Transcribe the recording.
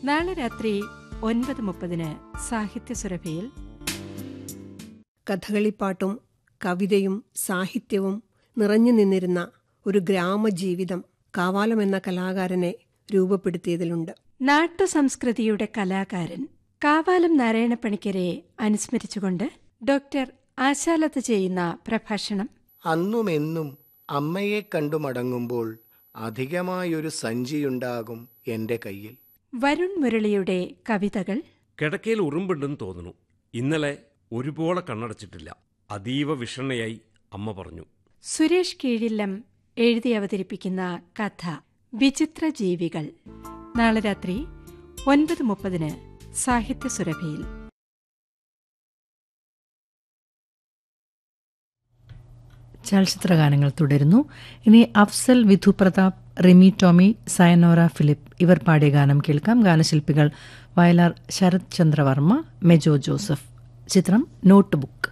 നാളെ രാത്രി ഒൻപത് മുപ്പതിന് സാഹിത്യ സുരഭിയിൽ കഥകളിപ്പാട്ടും കവിതയും സാഹിത്യവും നിറഞ്ഞു നിന്നിരുന്ന ഒരു ഗ്രാമജീവിതം കാവാലം എന്ന കലാകാരനെ രൂപപ്പെടുത്തിയതിലുണ്ട് നാട്ടു സംസ്കൃതിയുടെ കലാകാരൻ കാവാലം നാരായണപ്പണിക്കരെ അനുസ്മരിച്ചുകൊണ്ട് ഡോക്ടർ ആശാലത്ത് ചെയ്യുന്ന പ്രഭാഷണം അന്നുമെന്നും അമ്മയെ കണ്ടു മടങ്ങുമ്പോൾ അധികമായൊരു സഞ്ചിയുണ്ടാകും എൻ്റെ കയ്യിൽ വരുൺ മുരളിയുടെ കവിതകൾ കിടക്കയിൽ ഉറുമ്പുണ്ടെന്ന് തോന്നുന്നു ഇന്നലെ ഒരുപോലെ കണ്ണടച്ചിട്ടില്ല അതീവ വിഷണ്ണയായി അമ്മ പറഞ്ഞു സുരേഷ് കീഴില്ലം എഴുതി അവതരിപ്പിക്കുന്ന കഥ വിചിത്ര ജീവികൾ നാളെ രാത്രി ഒൻപത് മുപ്പതിന് സാഹിത്യ സുരഭിയിൽ ചലച്ചിത്രഗാനങ്ങൾ തുടരുന്നു ഇനി അഫ്സൽ വിധു പ്രതാപ് റിമി ടോമി സയനോറ ഫിലിപ്പ് ഇവർ പാടിയ ഗാനം കേൾക്കാം ഗാനശില്പികൾ വയലാർ ശരത് ചന്ദ്രവർമ്മ മെജോ ജോസഫ് ചിത്രം നോട്ട് ബുക്ക്